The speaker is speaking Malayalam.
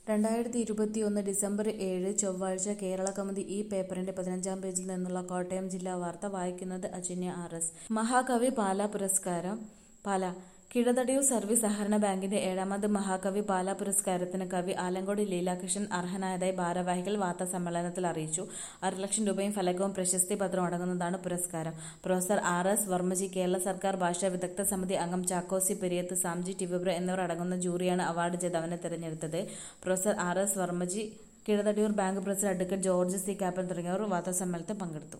രണ്ടായിരത്തി ഇരുപത്തിയൊന്ന് ഡിസംബർ ഏഴ് ചൊവ്വാഴ്ച കേരള കൗമുദി ഈ പേപ്പറിന്റെ പതിനഞ്ചാം പേജിൽ നിന്നുള്ള കോട്ടയം ജില്ലാ വാർത്ത വായിക്കുന്നത് അജന്യ ആർ എസ് മഹാകവി പാല പുരസ്കാരം പാല കിഴതടിയൂർ സർവീസ് സഹകരണ ബാങ്കിന്റെ ഏഴാമത് മഹാകവി പാല പുരസ്കാരത്തിന് കവി ആലങ്കോട് ലീലാകൃഷ്ണൻ അർഹനായതായി ഭാരവാഹികൾ വാർത്താസമ്മേളനത്തിൽ അറിയിച്ചു അര ലക്ഷം രൂപയും ഫലകവും പ്രശസ്തി പത്രവും അടങ്ങുന്നതാണ് പുരസ്കാരം professor R S Varmaji Kerala സർക്കാർ ഭാഷാ വിദഗ്ധ സമിതി അംഗം ചാക്കോസി പെരിയത്ത് സാംജി ടിവിബ്ര എന്നിവർ അടങ്ങുന്ന ജൂറിയാണ് അവാർഡ് ജേതാവിനെ തെരഞ്ഞെടുത്തത് professor R S Varmaji Kizhathadiyoor bank president advocate George C Kappan തുടങ്ങിയവർ വാർത്താസമ്മേളനത്തിൽ പങ്കെടുത്തു